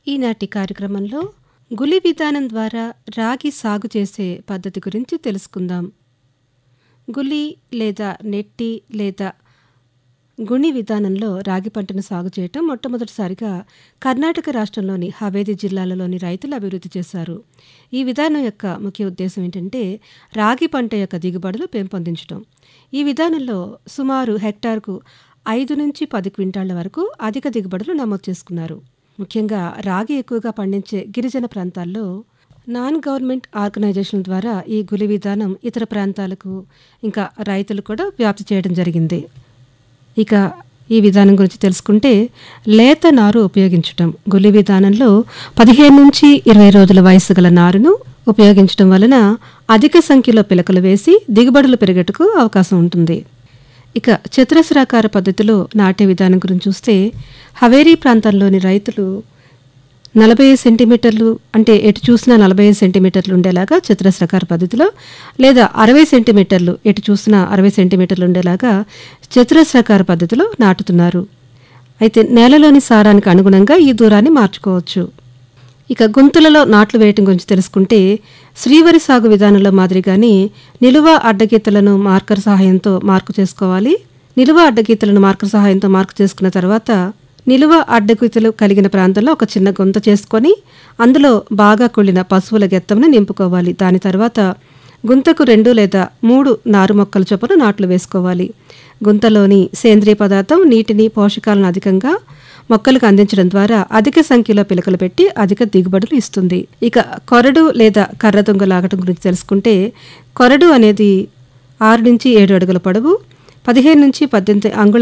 ఈనాటి కార్యక్రమంలో గులి విధానం ద్వారా రాగి సాగు చేసే పద్ధతి గురించి తెలుసుకుందాం గులి లేదా నెట్టి లేదా గుణి విధానంలో రాగి పంటను సాగు చేయటం మొట్టమొదటిసారిగా కర్ణాటక రాష్ట్రంలోని హవేది జిల్లాలలోని రైతులు అభివృద్ధి చేశారు ఈ విధానం యొక్క ముఖ్య ఉద్దేశం ఏంటంటే రాగి పంట యొక్క దిగుబడులు పెంపొందించడం ఈ విధానంలో సుమారు హెక్టార్కు ఐదు నుంచి పది క్వింటాళ్ల వరకు అధిక దిగుబడులు నమోదు చేసుకున్నారు ముఖ్యంగా రాగి ఎక్కువగా పండించే గిరిజన ప్రాంతాల్లో నాన్ గవర్నమెంట్ ఆర్గనైజేషన్ల ద్వారా ఈ గులి విధానం ఇతర ప్రాంతాలకు ఇంకా రైతులు కూడా వ్యాప్తి చేయడం జరిగింది ఇక ఈ విధానం గురించి తెలుసుకుంటే లేత నారు ఉపయోగించటం గులి విధానంలో పదిహేను నుంచి ఇరవై రోజుల వయసు గల నారును ఉపయోగించడం వలన అధిక సంఖ్యలో పిలకలు వేసి దిగుబడులు పెరిగేటకు అవకాశం ఉంటుంది ఇక చతురస్రాకార పద్ధతిలో నాటే విధానం గురించి చూస్తే హవేరీ ప్రాంతంలోని రైతులు నలభై సెంటీమీటర్లు అంటే ఎటు చూసినా నలభై సెంటీమీటర్లు ఉండేలాగా చతురస్రాకార పద్ధతిలో లేదా అరవై సెంటీమీటర్లు ఎటు చూసినా అరవై సెంటీమీటర్లు ఉండేలాగా చతురస్రాకార పద్ధతిలో నాటుతున్నారు అయితే నేలలోని సారానికి అనుగుణంగా ఈ దూరాన్ని మార్చుకోవచ్చు ఇక గుంతలలో నాట్లు వేయటం గురించి తెలుసుకుంటే శ్రీవరి సాగు విధానంలో మాదిరిగానే నిలువ అడ్డగీతలను మార్కర్ సహాయంతో మార్కు చేసుకోవాలి నిలువ అడ్డగీతలను మార్కర్ సహాయంతో మార్కు చేసుకున్న తర్వాత నిలువ అడ్డగీతలు కలిగిన ప్రాంతంలో ఒక చిన్న గుంత చేసుకొని అందులో బాగా కుళ్ళిన పశువుల గెత్తంను నింపుకోవాలి దాని తర్వాత గుంతకు రెండు లేదా మూడు నారు మొక్కల చొప్పున నాట్లు వేసుకోవాలి గుంతలోని సేంద్రియ పదార్థం నీటిని పోషకాలను అధికంగా మొక్కలకు అందించడం ద్వారా అధిక సంఖ్యలో పిలకలు పెట్టి అధిక దిగుబడులు ఇస్తుంది ఇక కొరడు లేదా కర్ర తుంగ లాగటం గురించి తెలుసుకుంటే కొరడు అనేది ఆరు నుంచి ఏడు అడుగుల పొడవు పదిహేను నుంచి పద్దెనిమిది అంగుళాల